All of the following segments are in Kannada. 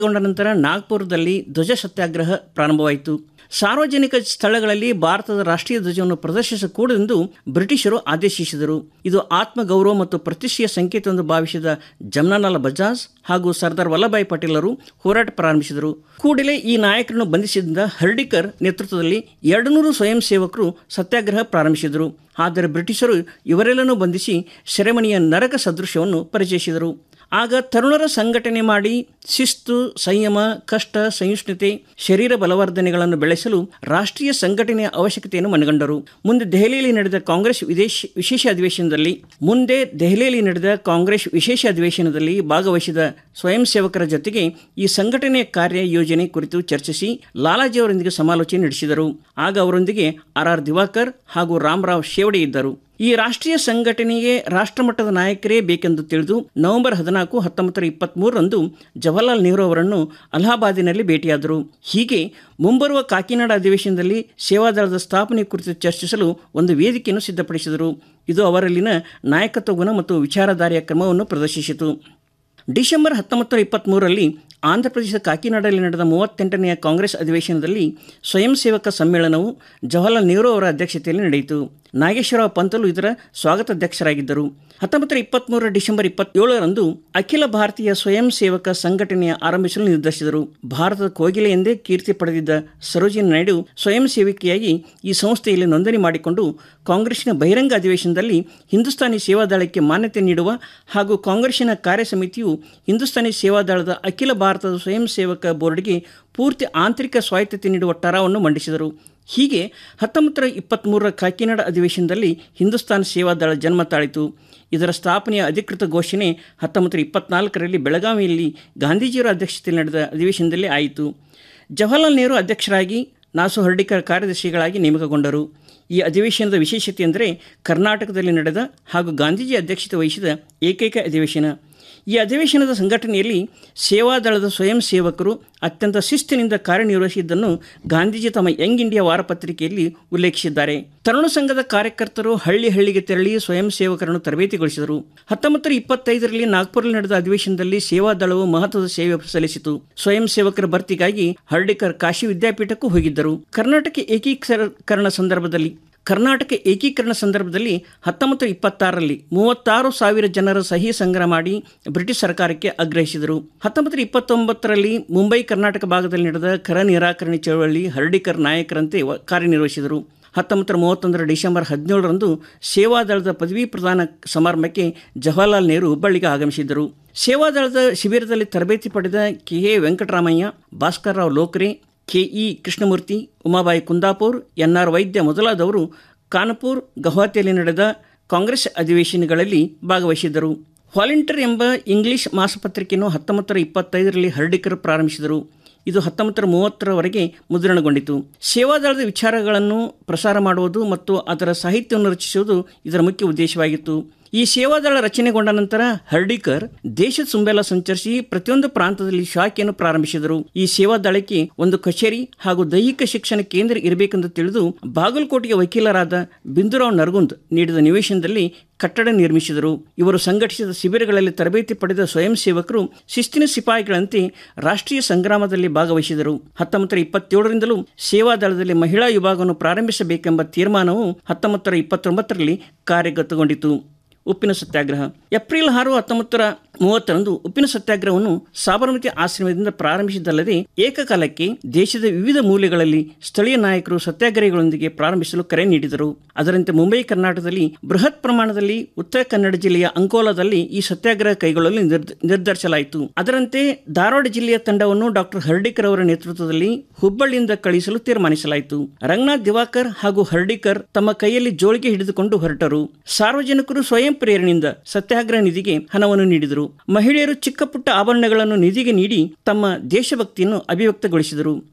ಗೊಂಡ ನಂತರ ನಾಗ್ಪುರದಲ್ಲಿ ಧ್ವಜ ಸತ್ಯಾಗ್ರಹ ಪ್ರಾರಂಭವಾಯಿತು ಸಾರ್ವಜನಿಕ ಸ್ಥಳಗಳಲ್ಲಿ ಭಾರತದ ರಾಷ್ಟ್ರೀಯ ಧ್ವಜವನ್ನು ಪ್ರದರ್ಶಿಸಕೂಡದೆಂದು ಬ್ರಿಟಿಷರು ಆದೇಶಿಸಿದರು ಇದು ಆತ್ಮಗೌರವ ಮತ್ತು ಪ್ರತಿಷ್ಠೆಯ ಸಂಕೇತವೆಂದು ಭಾವಿಸಿದ ಜಮ್ನಾಲಾಲ್ ಬಜಾಜ್ ಹಾಗೂ ಸರ್ದಾರ್ ವಲ್ಲಭಾಯ್ ಪಟೇಲರು ಹೋರಾಟ ಪ್ರಾರಂಭಿಸಿದರು ಕೂಡಲೇ ಈ ನಾಯಕರನ್ನು ಬಂಧಿಸಿದ ಹರ್ಡಿಕರ್ ನೇತೃತ್ವದಲ್ಲಿ ಎರಡು ನೂರು ಸ್ವಯಂ ಸೇವಕರು ಸತ್ಯಾಗ್ರಹ ಪ್ರಾರಂಭಿಸಿದರು ಆದರೆ ಬ್ರಿಟಿಷರು ಇವರೆಲ್ಲನೂ ಬಂಧಿಸಿ ಸೆರೆಮನಿಯ ನರಕ ಸದೃಶ್ಯವನ್ನು ಪರಿಚಯಿಸಿದರು ಆಗ ತರುಣರ ಸಂಘಟನೆ ಮಾಡಿ ಶಿಸ್ತು ಸಂಯಮ ಕಷ್ಟ ಸಹಿಷ್ಣುತೆ ಶರೀರ ಬಲವರ್ಧನೆಗಳನ್ನು ಬೆಳೆಸಲು ರಾಷ್ಟ್ರೀಯ ಸಂಘಟನೆಯ ಅವಶ್ಯಕತೆಯನ್ನು ಮನಗಂಡರು ಮುಂದೆ ದೆಹಲಿಯಲ್ಲಿ ನಡೆದ ಕಾಂಗ್ರೆಸ್ ವಿದೇಶ ವಿಶೇಷ ಅಧಿವೇಶನದಲ್ಲಿ ಮುಂದೆ ದೆಹಲಿಯಲ್ಲಿ ನಡೆದ ಕಾಂಗ್ರೆಸ್ ವಿಶೇಷ ಅಧಿವೇಶನದಲ್ಲಿ ಭಾಗವಹಿಸಿದ ಸ್ವಯಂ ಸೇವಕರ ಜೊತೆಗೆ ಈ ಸಂಘಟನೆಯ ಕಾರ್ಯ ಯೋಜನೆ ಕುರಿತು ಚರ್ಚಿಸಿ ಲಾಲಾಜಿಯವರೊಂದಿಗೆ ಸಮಾಲೋಚನೆ ನಡೆಸಿದರು ಆಗ ಅವರೊಂದಿಗೆ ಆರ್ ಆರ್ ದಿವಾಕರ್ ಹಾಗೂ ರಾಮರಾವ್ ಶೇವಡೆ ಇದ್ದರು ಈ ರಾಷ್ಟ್ರೀಯ ಸಂಘಟನೆಗೆ ರಾಷ್ಟ್ರಮಟ್ಟದ ನಾಯಕರೇ ಬೇಕೆಂದು ತಿಳಿದು ನವೆಂಬರ್ ಹದಿನಾಲ್ಕು ಹತ್ತೊಂಬತ್ತು ಇಪ್ಪತ್ತ್ಮೂರರಂದು ಜವಾಹರ್ಲಾಲ್ ನೆಹರು ಅವರನ್ನು ಅಲಹಾಬಾದಿನಲ್ಲಿ ಭೇಟಿಯಾದರು ಹೀಗೆ ಮುಂಬರುವ ಕಾಕಿನಾಡ ಅಧಿವೇಶನದಲ್ಲಿ ಸೇವಾದಳದ ಸ್ಥಾಪನೆ ಕುರಿತು ಚರ್ಚಿಸಲು ಒಂದು ವೇದಿಕೆಯನ್ನು ಸಿದ್ಧಪಡಿಸಿದರು ಇದು ಅವರಲ್ಲಿನ ನಾಯಕತ್ವ ಗುಣ ಮತ್ತು ವಿಚಾರಧಾರೆಯ ಕ್ರಮವನ್ನು ಪ್ರದರ್ಶಿಸಿತು ಡಿಸೆಂಬರ್ ಹತ್ತೊಂಬತ್ತು ಇಪ್ಪತ್ತ್ಮೂರರಲ್ಲಿ ಆಂಧ್ರಪ್ರದೇಶದ ಕಾಕಿನಾಡಲ್ಲಿ ನಡೆದ ಮೂವತ್ತೆಂಟನೆಯ ಕಾಂಗ್ರೆಸ್ ಅಧಿವೇಶನದಲ್ಲಿ ಸ್ವಯಂ ಸೇವಕ ಸಮ್ಮೇಳನವು ಜವಾಹರ್ಲಾಲ್ ನೆಹರು ಅವರ ಅಧ್ಯಕ್ಷತೆಯಲ್ಲಿ ನಡೆಯಿತು ನಾಗೇಶ್ವರರಾವ್ ಪಂತಲು ಇದರ ಸ್ವಾಗತಾಧ್ಯಕ್ಷರಾಗಿದ್ದರು ಹತ್ತೊಂಬತ್ತರ ಇಪ್ಪತ್ತ್ಮೂರರ ಡಿಸೆಂಬರ್ ಇಪ್ಪತ್ತೇಳರಂದು ಅಖಿಲ ಭಾರತೀಯ ಸ್ವಯಂ ಸೇವಕ ಸಂಘಟನೆಯ ಆರಂಭಿಸಲು ನಿರ್ಧರಿಸಿದರು ಭಾರತದ ಕೋಗಿಲೆ ಎಂದೇ ಕೀರ್ತಿ ಪಡೆದಿದ್ದ ಸರೋಜಿನಿ ನಾಯ್ಡು ಸ್ವಯಂ ಸೇವಕಿಯಾಗಿ ಈ ಸಂಸ್ಥೆಯಲ್ಲಿ ನೋಂದಣಿ ಮಾಡಿಕೊಂಡು ಕಾಂಗ್ರೆಸ್ಸಿನ ಬಹಿರಂಗ ಅಧಿವೇಶನದಲ್ಲಿ ಹಿಂದೂಸ್ತಾನಿ ಸೇವಾದಳಕ್ಕೆ ಮಾನ್ಯತೆ ನೀಡುವ ಹಾಗೂ ಕಾಂಗ್ರೆಸ್ಸಿನ ಕಾರ್ಯ ಸಮಿತಿಯು ಹಿಂದೂಸ್ತಾನಿ ಸೇವಾದಳದ ಅಖಿಲ ಭಾರತದ ಸ್ವಯಂ ಸೇವಕ ಬೋರ್ಡ್ಗೆ ಪೂರ್ತಿ ಆಂತರಿಕ ಸ್ವಾಯತ್ತತೆ ನೀಡುವ ಟರಾವನ್ನು ಮಂಡಿಸಿದರು ಹೀಗೆ ಹತ್ತೊಂಬತ್ತರ ಇಪ್ಪತ್ತ್ಮೂರರ ಕಾಕಿನಾಡ ಅಧಿವೇಶನದಲ್ಲಿ ಹಿಂದೂಸ್ತಾನ್ ಸೇವಾದಳ ಜನ್ಮ ತಾಳಿತು ಇದರ ಸ್ಥಾಪನೆಯ ಅಧಿಕೃತ ಘೋಷಣೆ ಹತ್ತೊಂಬತ್ತರ ಇಪ್ಪತ್ನಾಲ್ಕರಲ್ಲಿ ಬೆಳಗಾವಿಯಲ್ಲಿ ಗಾಂಧೀಜಿಯವರ ಅಧ್ಯಕ್ಷತೆಯಲ್ಲಿ ನಡೆದ ಅಧಿವೇಶನದಲ್ಲಿ ಆಯಿತು ಜವಾಹರ್ಲಾಲ್ ನೆಹರು ಅಧ್ಯಕ್ಷರಾಗಿ ನಾಸು ಹರ್ಡಿಕರ್ ಕಾರ್ಯದರ್ಶಿಗಳಾಗಿ ನೇಮಕಗೊಂಡರು ಈ ಅಧಿವೇಶನದ ವಿಶೇಷತೆ ಎಂದರೆ ಕರ್ನಾಟಕದಲ್ಲಿ ನಡೆದ ಹಾಗೂ ಗಾಂಧೀಜಿ ಅಧ್ಯಕ್ಷತೆ ವಹಿಸಿದ ಏಕೈಕ ಅಧಿವೇಶನ ಈ ಅಧಿವೇಶನದ ಸಂಘಟನೆಯಲ್ಲಿ ಸೇವಾದಳದ ಸ್ವಯಂ ಸೇವಕರು ಅತ್ಯಂತ ಶಿಸ್ತಿನಿಂದ ಕಾರ್ಯನಿರ್ವಹಿಸಿದ್ದನ್ನು ಗಾಂಧೀಜಿ ತಮ್ಮ ಯಂಗ್ ಇಂಡಿಯಾ ವಾರಪತ್ರಿಕೆಯಲ್ಲಿ ಉಲ್ಲೇಖಿಸಿದ್ದಾರೆ ತರುಣ ಸಂಘದ ಕಾರ್ಯಕರ್ತರು ಹಳ್ಳಿ ಹಳ್ಳಿಗೆ ತೆರಳಿ ಸ್ವಯಂ ಸೇವಕರನ್ನು ತರಬೇತಿಗೊಳಿಸಿದರು ಹತ್ತೊಂಬತ್ತರ ಇಪ್ಪತ್ತೈದರಲ್ಲಿ ನಾಗ್ಪುರಲ್ಲಿ ನಡೆದ ಅಧಿವೇಶನದಲ್ಲಿ ಸೇವಾದಳವು ಮಹತ್ವದ ಸೇವೆ ಸಲ್ಲಿಸಿತು ಸ್ವಯಂ ಸೇವಕರ ಭರ್ತಿಗಾಗಿ ಹರ್ಡಿಕರ್ ಕಾಶಿ ವಿದ್ಯಾಪೀಠಕ್ಕೂ ಹೋಗಿದ್ದರು ಕರ್ನಾಟಕ ಏಕೀಕರಣ ಸಂದರ್ಭದಲ್ಲಿ ಕರ್ನಾಟಕ ಏಕೀಕರಣ ಸಂದರ್ಭದಲ್ಲಿ ಹತ್ತೊಂಬತ್ತು ಇಪ್ಪತ್ತಾರರಲ್ಲಿ ಮೂವತ್ತಾರು ಸಾವಿರ ಜನರ ಸಹಿ ಸಂಗ್ರಹ ಮಾಡಿ ಬ್ರಿಟಿಷ್ ಸರ್ಕಾರಕ್ಕೆ ಆಗ್ರಹಿಸಿದರು ಹತ್ತೊಂಬತ್ತು ಇಪ್ಪತ್ತೊಂಬತ್ತರಲ್ಲಿ ಮುಂಬೈ ಕರ್ನಾಟಕ ಭಾಗದಲ್ಲಿ ನಡೆದ ಕರ ನಿರಾಕರಣೆ ಚಳವಳಿ ಹರ್ಡಿಕರ್ ನಾಯಕರಂತೆ ವ- ಕಾರ್ಯನಿರ್ವಹಿಸಿದರು ಹತ್ತೊಂಬತ್ತರ ಮೂವತ್ತೊಂದರ ಡಿಸೆಂಬರ್ ಹದಿನೇಳರಂದು ಸೇವಾದಳದ ಪದವಿ ಪ್ರದಾನ ಸಮಾರಂಭಕ್ಕೆ ಜವಾಹರ್ಲಾಲ್ ನೆಹರು ಹುಬ್ಬಳ್ಳಿಗೆ ಆಗಮಿಸಿದ್ದರು ಸೇವಾದಳದ ಶಿಬಿರದಲ್ಲಿ ತರಬೇತಿ ಪಡೆದ K A Venkataramaiah Bhaskarrao Lokre K E Krishnamurthy Umabai Kundapur N R Vaidya ಮೊದಲಾದವರು ಕಾನ್ಪುರ್ ಗೌಹಾತಿಯಲ್ಲಿ ನಡೆದ ಕಾಂಗ್ರೆಸ್ ಅಧಿವೇಶನಗಳಲ್ಲಿ ಭಾಗವಹಿಸಿದ್ದರು ವಾಲಂಟಿಯರ್ ಎಂಬ ಇಂಗ್ಲಿಷ್ ಮಾಸಪತ್ರಿಕೆಯನ್ನು ಹತ್ತೊಂಬತ್ತರ ಇಪ್ಪತ್ತೈದರಲ್ಲಿ ಹರ್ಡಿಕರ್ ಪ್ರಾರಂಭಿಸಿದರು ಇದು ಹತ್ತೊಂಬತ್ತರ ಮೂವತ್ತರವರೆಗೆ ಮುದ್ರಣಗೊಂಡಿತು ಸೇವಾದಳದ ವಿಚಾರಗಳನ್ನು ಪ್ರಸಾರ ಮಾಡುವುದು ಮತ್ತು ಅದರ ಸಾಹಿತ್ಯವನ್ನು ರಚಿಸುವುದು ಇದರ ಮುಖ್ಯ ಉದ್ದೇಶವಾಗಿತ್ತು ಈ ಸೇವಾದಳ ರಚನೆಗೊಂಡ ನಂತರ ಹರ್ಡಿಕರ್ ದೇಶದ ತುಂಬೆಲ್ಲ ಸಂಚರಿಸಿ ಪ್ರತಿಯೊಂದು ಪ್ರಾಂತದಲ್ಲಿ ಶಾಖೆಯನ್ನು ಪ್ರಾರಂಭಿಸಿದರು ಈ ಸೇವಾದಳಕ್ಕೆ ಒಂದು ಕಚೇರಿ ಹಾಗೂ ದೈಹಿಕ ಶಿಕ್ಷಣ ಕೇಂದ್ರ ಇರಬೇಕೆಂದು ತಿಳಿದು ಬಾಗಲಕೋಟೆಗೆ ವಕೀಲರಾದ ಬಿಂದುರಾವ್ ನರಗುಂದ್ ನೀಡಿದ ನಿವೇಶನದಲ್ಲಿ ಕಟ್ಟಡ ನಿರ್ಮಿಸಿದರು ಇವರು ಸಂಘಟಿಸಿದ ಶಿಬಿರಗಳಲ್ಲಿ ತರಬೇತಿ ಪಡೆದ ಸ್ವಯಂ ಸೇವಕರು ಶಿಸ್ತಿನ ಸಿಪಾಯಿಗಳಂತೆ ರಾಷ್ಟ್ರೀಯ ಸಂಗ್ರಾಮದಲ್ಲಿ ಭಾಗವಹಿಸಿದರು ಹತ್ತೊಂಬತ್ತರ ಇಪ್ಪತ್ತೇಳರಿಂದಲೂ ಸೇವಾದಳದಲ್ಲಿ ಮಹಿಳಾ ವಿಭಾಗವನ್ನು ಪ್ರಾರಂಭಿಸಬೇಕೆಂಬ ತೀರ್ಮಾನವು ಹತ್ತೊಂಬತ್ತರ ಇಪ್ಪತ್ತೊಂಬತ್ತರಲ್ಲಿ ಕಾರ್ಯಗತಗೊಂಡಿತು ಉಪ್ಪಿನ ಸತ್ಯಾಗ್ರಹ ಏಪ್ರಿಲ್ ಆರು ಹತ್ತೊಂಬತ್ತರ ಮೂವತ್ತರಂದು ಉಪ್ಪಿನ ಸತ್ಯಾಗ್ರಹವನ್ನು ಸಾಬರಮತಿ ಆಶ್ರಮದಿಂದ ಪ್ರಾರಂಭಿಸಿದ್ದಲ್ಲದೆ ಏಕಕಾಲಕ್ಕೆ ದೇಶದ ವಿವಿಧ ಮೂಲೆಗಳಲ್ಲಿ ಸ್ಥಳೀಯ ನಾಯಕರು ಸತ್ಯಾಗ್ರಹಿಗಳೊಂದಿಗೆ ಪ್ರಾರಂಭಿಸಲು ಕರೆ ನೀಡಿದರು ಅದರಂತೆ ಮುಂಬೈ ಕರ್ನಾಟಕದಲ್ಲಿ ಬೃಹತ್ ಪ್ರಮಾಣದಲ್ಲಿ ಉತ್ತರ ಕನ್ನಡ ಜಿಲ್ಲೆಯ ಅಂಕೋಲಾದಲ್ಲಿ ಈ ಸತ್ಯಾಗ್ರಹ ಕೈಗೊಳ್ಳಲು ನಿರ್ಧ- ನಿರ್ಧರಿಸಲಾಯಿತು ಅದರಂತೆ ಧಾರವಾಡ ಜಿಲ್ಲೆಯ ತಂಡವನ್ನು ಡಾಕ್ಟರ್ ಹರ್ಡಿಕರ್ ಅವರ ನೇತೃತ್ವದಲ್ಲಿ ಹುಬ್ಬಳ್ಳಿಯಿಂದ ಕಳುಹಿಸಲು ತೀರ್ಮಾನಿಸಲಾಯಿತು ರಂಗನಾಥ್ ದಿವಾಕರ್ ಹಾಗೂ ಹರ್ಡಿಕರ್ ತಮ್ಮ ಕೈಯಲ್ಲಿ ಜೋಳಿಗೆ ಹಿಡಿದುಕೊಂಡು ಹೊರಟರು ಸಾರ್ವಜನಿಕರು ಸ್ವಯಂ ಪ್ರೇರಣೆಯಿಂದ ಸತ್ಯಾಗ್ರಹ ನಿಧಿಗೆ ಹಣವನ್ನು ನೀಡಿದರು ಮಹಿಳೆಯರು ಚಿಕ್ಕ ಪುಟ್ಟ ಆಭರಣಗಳನ್ನು ನಿಧಿಗೆ ನೀಡಿ ತಮ್ಮ ದೇಶಭಕ್ತಿಯನ್ನು ಅಭಿವ್ಯಕ್ತಗೊಳಿಸಿದರು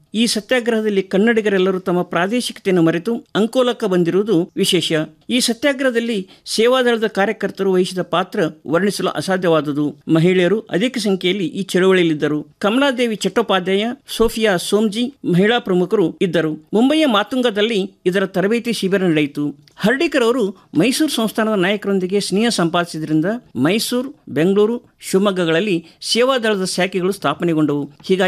ಈ ಸತ್ಯಾಗ್ರಹದಲ್ಲಿ ಕನ್ನಡಿಗರೆಲ್ಲರೂ ತಮ್ಮ ಪ್ರಾದೇಶಿಕತೆಯನ್ನು ಮರೆತು ಅಂಕೋಲಕ್ಕೆ ಬಂದಿರುವುದು ವಿಶೇಷ ಈ ಸತ್ಯಾಗ್ರಹದಲ್ಲಿ ಸೇವಾದಳದ ಕಾರ್ಯಕರ್ತರು ವಹಿಸಿದ ಪಾತ್ರ ವರ್ಣಿಸಲು ಅಸಾಧ್ಯವಾದುದು ಮಹಿಳೆಯರು ಅಧಿಕ ಸಂಖ್ಯೆಯಲ್ಲಿ ಈ ಚಳವಳಿಯಲ್ಲಿದ್ದರು ಕಮಲಾದೇವಿ ಚಟ್ಟೋಪಾಧ್ಯಾಯ ಸೋಫಿಯಾ ಸೋಮ್ಜಿ ಮಹಿಳಾ ಪ್ರಮುಖರು ಇದ್ದರು ಮುಂಬಯಿಯ ಮಾತುಂಗದಲ್ಲಿ ಇದರ ತರಬೇತಿ ಶಿಬಿರ ನಡೆಯಿತು ಹರ್ಡಿಕರ್ ಅವರು ಮೈಸೂರು ಸಂಸ್ಥಾನದ ನಾಯಕರೊಂದಿಗೆ ಸ್ನೇಹ ಸಂಪಾದಿಸಿದ್ರಿಂದ ಮೈಸೂರು ಬೆಂಗಳೂರು ಶಿವಮೊಗ್ಗಗಳಲ್ಲಿ ಸೇವಾದಳದ ಶಾಖೆಗಳು ಸ್ಥಾಪನೆಗೊಂಡವು ಹೀಗಾಗಿ